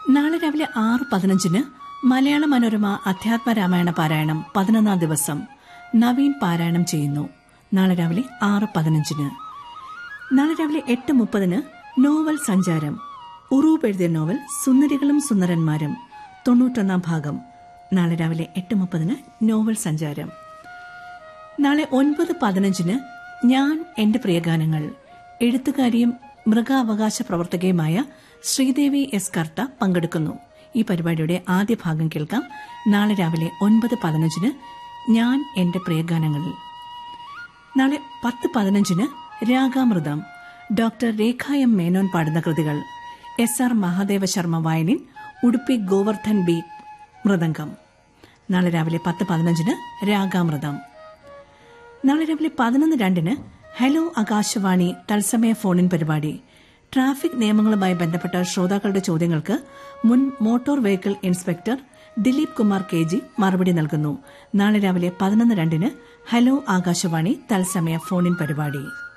നാളെ രാവിലെ ആറ് പതിനഞ്ചിന് മലയാള മനോരമ അധ്യാത്മ രാമായണ പാരായണം പതിനൊന്നാം ദിവസം നവീൻ പാരായണം ചെയ്യുന്നു നാളെ രാവിലെ ആറ് പതിനഞ്ചിന് നാളെ രാവിലെ എട്ട് മുപ്പതിന് നോവൽ സഞ്ചാരം ഉറൂബ് എഴുതിയ നോവൽ സുന്ദരികളും സുന്ദരന്മാരും തൊണ്ണൂറ്റൊന്നാം ഭാഗം നാളെ രാവിലെ എട്ട് മുപ്പതിന് നോവൽ സഞ്ചാരം നാളെ ഒൻപത് പതിനഞ്ചിന് ഞാൻ എന്റെ പ്രിയഗാനങ്ങൾ എഴുത്തുകാരിയും മൃഗാവകാശ പ്രവർത്തകയുമായ ശ്രീദേവി എസ് കർത്ത പങ്കെടുക്കുന്നു ഈ പരിപാടിയുടെ ആദ്യ ഭാഗം കേൾക്കാം നാളെ രാവിലെ ഒൻപത് പതിനഞ്ചിന് ഞാൻ എന്റെ പ്രിയഗാനങ്ങളിൽ നാളെ പത്ത് പതിനഞ്ചിന് രാഗാമൃതം ഡോക്ടർ രേഖ എം മേനോൻ പാടുന്ന കൃതികൾ S R Mahadeva Sharma violin Udupi Govardhan B mridangam നാളെ രാവിലെ പത്ത് പതിനഞ്ചിന് രാഗാമൃതം നാളെ രാവിലെ പതിനൊന്ന് രണ്ടിന് ഹലോ ആകാശവാണി തത്സമയ ഫോണിൻ പരിപാടി ട്രാഫിക് നിയമങ്ങളുമായി ബന്ധപ്പെട്ട ശ്രോതാക്കളുടെ ചോദ്യങ്ങൾക്ക് മുൻ motor vehicle inspector Dileep Kumar K G മറുപടി നൽകുന്നു നാളെ രാവിലെ പതിനൊന്ന് രണ്ടിന് ഹലോ ആകാശവാണി തത്സമയ ഫോണിൻ പരിപാടി